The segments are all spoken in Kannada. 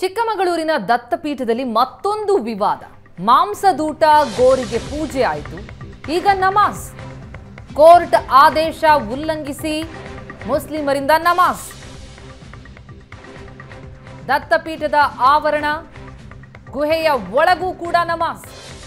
ಚಿಕ್ಕಮಗಳೂರಿನ ದತ್ತಪೀಠದಲ್ಲಿ ಮತ್ತೊಂದು ವಿವಾದ ಮಾಂಸದೂಟ ಗೋರಿಗೆ ಪೂಜೆ ಆಯಿತು ಈಗ ನಮಾಜ್ ಕೋರ್ಟ್ ಆದೇಶ ಉಲ್ಲಂಘಿಸಿ ಮುಸ್ಲಿಮರಿಂದ ನಮಾಜ್ ದತ್ತಪೀಠದ ಆವರಣ ಗುಹೆಯ ಒಳಗೂ ಕೂಡ ನಮಾಜ್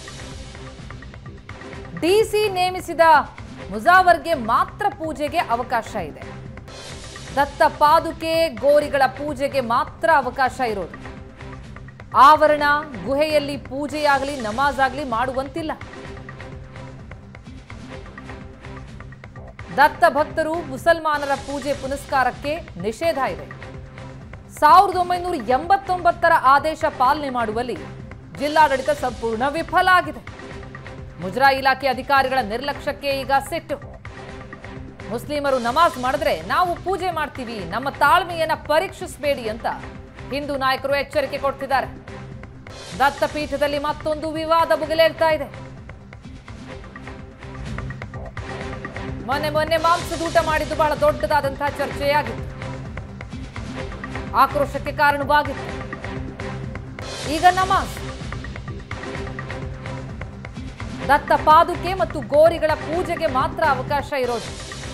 ಡಿಸಿ ನೇಮಿಸಿದ ಮುಜಾವರ್ಗೆ ಮಾತ್ರ ಪೂಜೆಗೆ ಅವಕಾಶ ಇದೆ ದತ್ತ ಪಾದುಕೆ ಗೋರಿಗಳ ಪೂಜೆಗೆ ಮಾತ್ರ ಅವಕಾಶ ಇರೋದು ಆವರಣ ಗುಹೆಯಲ್ಲಿ ಪೂಜೆಯಾಗಲಿ ನಮಾಜ್ ಆಗಲಿ ಮಾಡುವಂತಿಲ್ಲ ದತ್ತ ಭಕ್ತರು ಮುಸಲ್ಮಾನರ ಪೂಜೆ ಪುನಸ್ಕಾರಕ್ಕೆ ನಿಷೇಧ ಇದೆ ಸಾವಿರದ ಒಂಬೈನೂರ ಎಂಬತ್ತೊಂಬತ್ತರ ಆದೇಶ ಪಾಲನೆ ಮಾಡುವಲ್ಲಿ ಜಿಲ್ಲಾಡಳಿತ ಸಂಪೂರ್ಣ ವಿಫಲ ಆಗಿದೆ ಮುಜರಾ ಇಲಾಖೆ ಅಧಿಕಾರಿಗಳ ನಿರ್ಲಕ್ಷ್ಯಕ್ಕೆ ಈಗ ಸಿಟ್ಟು ಮುಸ್ಲಿಮರು ನಮಾಜ್ ಮಾಡಿದ್ರೆ ನಾವು ಪೂಜೆ ಮಾಡ್ತೀವಿ ನಮ್ಮ ತಾಳ್ಮೆಯನ್ನ ಪರೀಕ್ಷಿಸಬೇಡಿ ಅಂತ ಹಿಂದೂ ನಾಯಕರು ಎಚ್ಚರಿಕೆ ಕೊಡ್ತಿದ್ದಾರೆ ದತ್ತಪೀಠದಲ್ಲಿ ಮತ್ತೊಂದು ವಿವಾದ ಬುಗಿಲೇಳ್ತಾ ಇದೆ ಮೊನ್ನೆ ಮೊನ್ನೆ ಮಾಂಸದೂಟ ಮಾಡಿದ್ದು ಬಹಳ ದೊಡ್ಡದಾದಂತಹ ಚರ್ಚೆಯಾಗಿತ್ತು ಆಕ್ರೋಶಕ್ಕೆ ಕಾರಣವಾಗಿತ್ತು ಈಗ ನಮಾಜ್ ದತ್ತ ಪಾದುಕೆ ಮತ್ತು ಗೋರಿಗಳ ಪೂಜೆಗೆ ಮಾತ್ರ ಅವಕಾಶ ಇರೋದು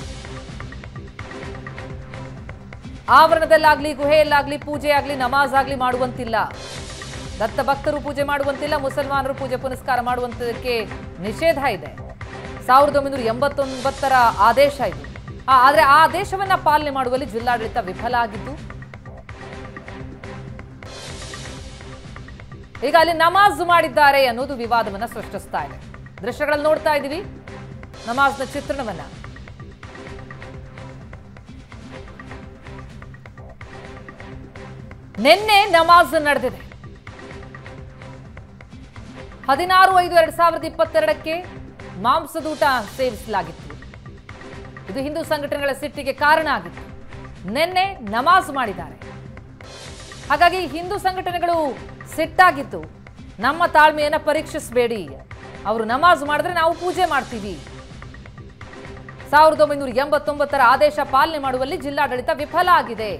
ಆವರಣದಲ್ಲಾಗ್ಲಿ ಗುಹೆಯಲ್ಲಾಗ್ಲಿ ಪೂಜೆ ಆಗ್ಲಿ ನಮಾಜ್ ಆಗ್ಲಿ ಮಾಡುವಂತಿಲ್ಲ ದತ್ತ ಭಕ್ತರು ಪೂಜೆ ಮಾಡುವಂತಿಲ್ಲ ಮುಸಲ್ಮಾನರು ಪೂಜೆ ಪುನಸ್ಕಾರ ಮಾಡುವಂತದಕ್ಕೆ ನಿಷೇಧ ಇದೆ ಸಾವಿರದ ಒಂಬೈನೂರ ಎಂಬತ್ತೊಂಬತ್ತರ ಆದೇಶ ಇದು ಆ, ಆದ್ರೆ ಆ ಆದೇಶವನ್ನ ಪಾಲನೆ ಮಾಡುವಲ್ಲಿ ಜಿಲ್ಲಾಡಳಿತ ವಿಫಲ ಆಗಿದ್ದು ಈಗ ಅಲ್ಲಿ ನಮಾಜ್ ಮಾಡಿದ್ದಾರೆ ಅನ್ನೋದು ವಿವಾದವನ್ನ ಸೃಷ್ಟಿಸ್ತಾ ಇದೆ ದೃಶ್ಯಗಳಲ್ಲಿ ನೋಡ್ತಾ ಇದ್ದೀವಿ ನಮಾಜ್ನ ಚಿತ್ರಣವನ್ನ ನಿನ್ನೆ ನಮಾಜ್ ನಡೆದಿದೆ ಹದಿನಾರು ಐದು ಎರಡ್ ಸಾವಿರದ ಇಪ್ಪತ್ತೆರಡಕ್ಕೆ ಮಾಂಸದೂಟ ಸೇವಿಸಲಾಗಿತ್ತು ಇದು ಹಿಂದೂ ಸಂಘಟನೆಗಳ ಸಿಟ್ಟಿಗೆ ಕಾರಣ ಆಗಿತ್ತು ನಿನ್ನೆ ನಮಾಜ್ ಮಾಡಿದ್ದಾರೆ ಹಾಗಾಗಿ ಹಿಂದೂ ಸಂಘಟನೆಗಳು ಸಿಟ್ಟಾಗಿತ್ತು ನಮ್ಮ ತಾಳ್ಮೆಯನ್ನ ಪರೀಕ್ಷಿಸಬೇಡಿ ಅವರು ನಮಾಜ್ ಮಾಡಿದ್ರೆ ನಾವು ಪೂಜೆ ಮಾಡ್ತೀವಿ ಸಾವಿರದ ಒಂಬೈನೂರ ಎಂಬತ್ತೊಂಬತ್ತರ ಆದೇಶ ಪಾಲನೆ ಮಾಡುವಲ್ಲಿ ಜಿಲ್ಲಾಡಳಿತ ವಿಫಲ ಆಗಿದೆ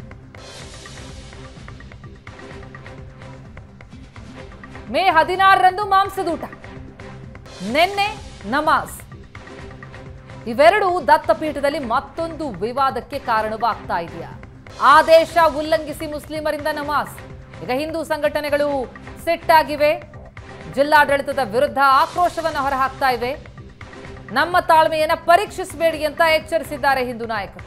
ಮೇ ಹದಿನಾರರಂದು ಮಾಂಸದೂಟ ನಿನ್ನೆ ನಮಾಜ್ ಇವೆರಡು ದತ್ತಪೀಠದಲ್ಲಿ ಮತ್ತೊಂದು ವಿವಾದಕ್ಕೆ ಕಾರಣವಾಗ್ತಾ ಇದೆಯಾ ಆದೇಶ ಉಲ್ಲಂಘಿಸಿ ಮುಸ್ಲಿಮರಿಂದ ನಮಾಜ್ ಈಗ ಹಿಂದೂ ಸಂಘಟನೆಗಳು ಸಿಟ್ಟಾಗಿವೆ ಜಿಲ್ಲಾಡಳಿತದ ವಿರುದ್ಧ ಆಕ್ರೋಶವನ್ನು ಹೊರಹಾಕ್ತಾ ಇವೆ ನಮ್ಮ ತಾಳ್ಮೆಯನ್ನ ಪರೀಕ್ಷಿಸಬೇಡಿ ಅಂತ ಎಚ್ಚರಿಸಿದ್ದಾರೆ ಹಿಂದೂ ನಾಯಕರು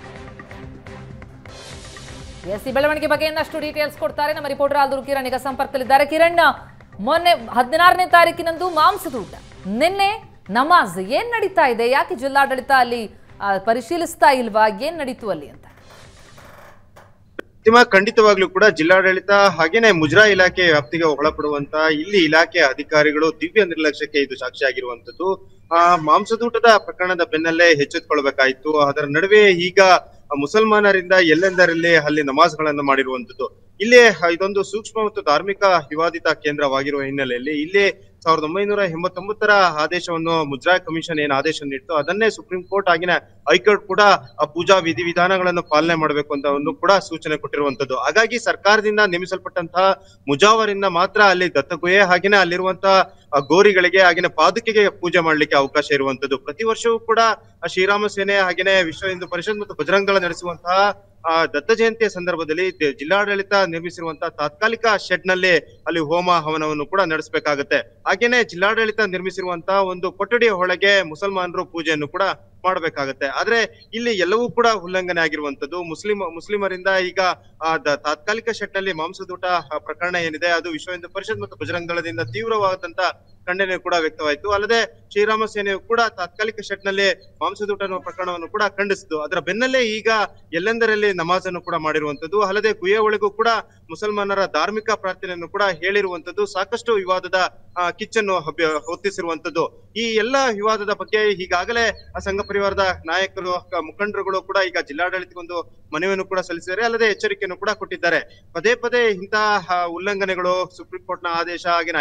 ಎಸ್ ಈ ಬೆಳವಣಿಗೆ ಬಗ್ಗೆ ಇನ್ನಷ್ಟು ಡೀಟೇಲ್ಸ್ ಕೊಡ್ತಾರೆ ನಮ್ಮ ರಿಪೋರ್ಟರ್ ಆಲ್ದೂರು ಕಿರಣ್ ಈಗ ಸಂಪರ್ಕದಲ್ಲಿದ್ದಾರೆ ಕಿರಣ್ ಮೊನ್ನೆ ಹದಿನಾರನೇ ತಾರೀಕಿನಂದು ಮಾಂಸದೂಟ ನಿನ್ನೆ ನಮಾಜ್ ಏನ್ ನಡೀತಾ ಇದೆ ಯಾಕೆ ಜಿಲ್ಲಾಡಳಿತ ಅಲ್ಲಿ ಆ, ಪರಿಶೀಲಿಸ್ತಾ ಇಲ್ವಾ ಏನ್ ನಡೀತು ಅಲ್ಲಿ ಅಂತ ಅಂತಿಮ ಖಂಡಿತವಾಗ್ಲೂ ಕೂಡ ಜಿಲ್ಲಾಡಳಿತ ಹಾಗೇನೆ ಮುಜರಾ ಇಲಾಖೆ ವ್ಯಾಪ್ತಿಗೆ ಒಳಪಡುವಂತ ಇಲ್ಲಿ ಇಲಾಖೆ ಅಧಿಕಾರಿಗಳು ದಿವ್ಯ ನಿರ್ಲಕ್ಷ್ಯಕ್ಕೆ ಇದು ಸಾಕ್ಷಿಯಾಗಿರುವಂತದ್ದು ಆ ಮಾಂಸದೂಟದ ಪ್ರಕರಣದ ಬೆನ್ನಲ್ಲೇ ಎಚ್ಚೆತ್ತುಕೊಳ್ಬೇಕಾಯ್ತು ಅದರ ನಡುವೆ ಈಗ ಮುಸಲ್ಮಾನರಿಂದ ಎಲ್ಲೆಂದರಲ್ಲಿ ಅಲ್ಲಿ ನಮಾಜ್ಗಳನ್ನ ಮಾಡಿರುವಂತದ್ದು ಇಲ್ಲಿ ಇದೊಂದು ಸೂಕ್ಷ್ಮ ಮತ್ತು ಧಾರ್ಮಿಕ ವಿವಾದಿತ ಕೇಂದ್ರವಾಗಿರುವ ಹಿನ್ನೆಲೆಯಲ್ಲಿ ಇಲ್ಲಿ ಸಾವಿರದ ಒಂಬೈನೂರ ಎಂಬತ್ತೊಂಬತ್ತರ ಆದೇಶವನ್ನು ಮುಜರಾ ಕಮಿಷನ್ ಏನ್ ಆದೇಶ ನೀಡಿತು ಅದನ್ನೇ ಸುಪ್ರೀಂ ಕೋರ್ಟ್ ಆಗಿನ ಹೈಕೋರ್ಟ್ ಕೂಡ ಆ ಪೂಜಾ ವಿಧಿವಿಧಾನಗಳನ್ನು ಪಾಲನೆ ಮಾಡಬೇಕು ಅಂತ ಒಂದು ಕೂಡ ಸೂಚನೆ ಕೊಟ್ಟಿರುವಂತದ್ದು ಹಾಗಾಗಿ ಸರ್ಕಾರದಿಂದ ನೇಮಿಸಲ್ಪಟ್ಟಂತಹ ಮುಜಾವರಿಂದ ಮಾತ್ರ ಅಲ್ಲಿ ದತ್ತಗುಹೆ ಹಾಗೇನೆ ಅಲ್ಲಿರುವಂತಹ ಆ ಗೋರಿಗಳಿಗೆ ಹಾಗೇನೆ ಪಾದುಕೆಗೆ ಪೂಜೆ ಮಾಡ್ಲಿಕ್ಕೆ ಅವಕಾಶ ಇರುವಂತದ್ದು ಪ್ರತಿ ವರ್ಷವೂ ಕೂಡ ಆ ಶ್ರೀರಾಮ ಸೇನೆ ಹಾಗೇನೆ ವಿಶ್ವ ಹಿಂದೂ ಪರಿಷತ್ ಮತ್ತು ಬಜರಂಗಳ ನಡೆಸುವಂತಹ ಆ ದತ್ತ ಜಯಂತಿಯ ಸಂದರ್ಭದಲ್ಲಿ ದೆ- ಜಿಲ್ಲಾಡಳಿತ ನಿರ್ಮಿಸಿರುವಂತಹ ತಾತ್ಕಾಲಿಕ ಶೆಡ್ ನಲ್ಲಿ ಅಲ್ಲಿ ಹೋಮ ಹವನವನ್ನು ಕೂಡ ನಡೆಸಬೇಕಾಗತ್ತೆ ಹಾಗೇನೆ ಜಿಲ್ಲಾಡಳಿತ ನಿರ್ಮಿಸಿರುವಂತಹ ಒಂದು ಕೊಠಡಿಯ ಒಳಗೆ ಮುಸಲ್ಮಾನರು ಪೂಜೆಯನ್ನು ಕೂಡ ಮಾಡಬೇಕಾಗತ್ತೆ ಆದ್ರೆ ಇಲ್ಲಿ ಎಲ್ಲವೂ ಕೂಡ ಉಲ್ಲಂಘನೆ ಆಗಿರುವಂತದ್ದು ಮುಸ್ಲಿಂ ಮುಸ್ಲಿಮರಿಂದ ಈಗ ಆ ದ- ತಾತ್ಕಾಲಿಕ ಶೆಡ್ ನಲ್ಲಿ ಮಾಂಸದೂಟ ಆ ಪ್ರಕರಣ ಏನಿದೆ ಅದು ವಿಶ್ವ ಹಿಂದೂ ಪರಿಷತ್ ಮತ್ತು ಬಜರಂಗ ದಳದಿಂದ ತೀವ್ರವಾದಂತ ಖಂಡನೆ ಕೂಡ ವ್ಯಕ್ತವಾಯಿತು ಅಲ್ಲದೆ ಶ್ರೀರಾಮ ಸೇನೆಯು ಕೂಡ ತಾತ್ಕಾಲಿಕ ಶೆಡ್ ನಲ್ಲಿ ಮಾಂಸದೂಟ ಅನ್ನುವ ಪ್ರಕರಣವನ್ನು ಕೂಡ ಖಂಡಿಸಿತು ಅದರ ಬೆನ್ನಲ್ಲೇ ಈಗ ಎಲ್ಲೆಂದರಲ್ಲಿ ನಮಾಜ್ ಅನ್ನು ಕೂಡ ಮಾಡಿರುವಂತದ್ದು ಅಲ್ಲದೆ ಗುಹೆ ಒಳಗೂ ಕೂಡ ಮುಸಲ್ಮಾನರ ಧಾರ್ಮಿಕ ಪ್ರಾರ್ಥನೆಯನ್ನು ಕೂಡ ಹೇಳಿರುವಂತದ್ದು ಸಾಕಷ್ಟು ವಿವಾದದ ಆ, ಕಿಚ್ಚನ್ನು ಹಬ್ಬ- ಹೊತ್ತಿಸಿರುವಂತದ್ದು ಈ ಎಲ್ಲ ವಿವಾದದ ಬಗ್ಗೆ ಈಗಾಗಲೇ ಆ ಸಂಘ ಪರಿವಾರದ ನಾಯಕರು ಕ- ಮುಖಂಡರುಗಳು ಕೂಡ ಈಗ ಜಿಲ್ಲಾಡಳಿತಕ್ಕೊಂದು ಮನವಿಯನ್ನು ಕೂಡ ಸಲ್ಲಿಸಿದ್ದಾರೆ ಅಲ್ಲದೆ ಎಚ್ಚರಿಕೆಯನ್ನು ಕೂಡ ಕೊಟ್ಟಿದ್ದಾರೆ ಪದೇ ಪದೇ ಇಂತಹ ಆ, ಉಲ್ಲಂಘನೆಗಳು ಸುಪ್ರೀಂ ಕೋರ್ಟ್ ನ ಆದೇಶ ಹಾಗೆ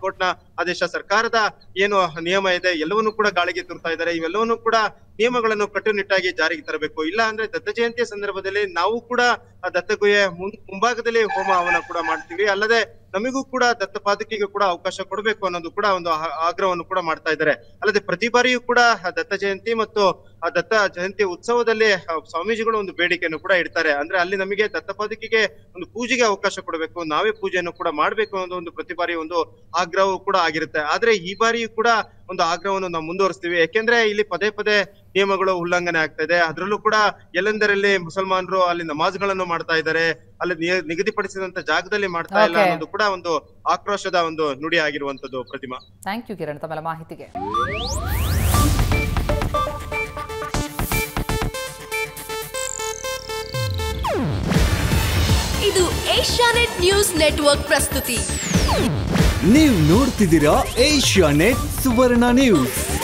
ಹೈಕೋರ್ಟ್ ನ ಆದೇಶ ಸರ್ಕಾರದ ಏನು ನಿಯಮ ಇದೆ ಎಲ್ಲವನ್ನೂ ಕೂಡ ಗಾಳಿಗೆ ತುರ್ತಾ ಇದ್ದಾರೆ ಇವೆಲ್ಲವನ್ನೂ ಕೂಡ ನಿಯಮಗಳನ್ನು ಕಟ್ಟುನಿಟ್ಟಾಗಿ ಜಾರಿಗೆ ತರಬೇಕು ಇಲ್ಲ ಅಂದ್ರೆ ದತ್ತ ಜಯಂತಿಯ ಸಂದರ್ಭದಲ್ಲಿ ನಾವು ಕೂಡ ಆ ದತ್ತಗುಹೆಯ ಮುಂ- ಮುಂಭಾಗದಲ್ಲಿ ಹೋಮ ಹವನ ಕೂಡ ಮಾಡ್ತೀವಿ ಅಲ್ಲದೆ ನಮಿಗೂ ಕೂಡ ದತ್ತ ಪಾದಕಿಗೂ ಕೂಡ ಅವಕಾಶ ಕೊಡಬೇಕು ಅನ್ನೋದು ಕೂಡ ಒಂದು ಆ- ಆಗ್ರಹವನ್ನು ಕೂಡ ಮಾಡ್ತಾ ಇದ್ದಾರೆ ಅಲ್ಲದೆ ಪ್ರತಿ ಬಾರಿಯೂ ಕೂಡ ಆ ದತ್ತ ಜಯಂತಿ ಮತ್ತು ಆ ದತ್ತ ಜಯಂತಿ ಉತ್ಸವದಲ್ಲಿ ಆ ಸ್ವಾಮೀಜಿಗಳು ಒಂದು ಬೇಡಿಕೆಯನ್ನು ಕೂಡ ಇಡ್ತಾರೆ ಅಂದ್ರೆ ಅಲ್ಲಿ ನಮಗೆ ದತ್ತ ಪಾದಕಿಗೆ ಒಂದು ಪೂಜೆಗೆ ಅವಕಾಶ ಕೊಡಬೇಕು ನಾವೇ ಪೂಜೆಯನ್ನು ಕೂಡ ಮಾಡ್ಬೇಕು ಅನ್ನೋ ಒಂದು ಪ್ರತಿ ಬಾರಿ ಒಂದು ಆಗ್ರಹವು ಕೂಡ ಆಗಿರುತ್ತೆ ಆದ್ರೆ ಈ ಬಾರಿಯೂ ಕೂಡ ಒಂದು ಆಗ್ರಹವನ್ನು ನಾವು ಮುಂದುವರಿಸ್ತೀವಿ ಯಾಕೆಂದ್ರೆ ಇಲ್ಲಿ ಪದೇ ಪದೇ ನಿಯಮಗಳು ಉಲ್ಲಂಘನೆ ಆಗ್ತಾ ಇದೆ ಅದರಲ್ಲೂ ಕೂಡ ಎಲ್ಲೆಂದರಲ್ಲಿ ಮುಸಲ್ಮಾನರು ಅಲ್ಲಿ ನಮಾಜ್ಗಳನ್ನು ಮಾಡ್ತಾ ಇದ್ದಾರೆ ಅಲ್ಲಿ ನಿಯ- ನಿಗದಿಪಡಿಸಿದಂತ ಜಾಗದಲ್ಲಿ ಮಾಡ್ತಾ ಇಲ್ಲ Okay. ಅನ್ನೋದು ಕೂಡ ಒಂದು ಆಕ್ರೋಶದ ಒಂದು ನುಡಿ ಆಗಿರುವಂತದ್ದು ಪ್ರತಿಮಾ ಥ್ಯಾಂಕ್ ಯು ಕಿರಣ್ ತಮ್ಮೆಲ್ಲ ಮಾಹಿತಿಗೆ ಇದು ಏಷ್ಯಾನೆಟ್ ನ್ಯೂಸ್ ನೆಟ್ವರ್ಕ್ ಪ್ರಸ್ತುತಿ ನೀವು ನೋಡ್ತಿದ್ದೀರಾ ಏಷ್ಯಾ ನೆಟ್ ಸುವರ್ಣ ನ್ಯೂಸ್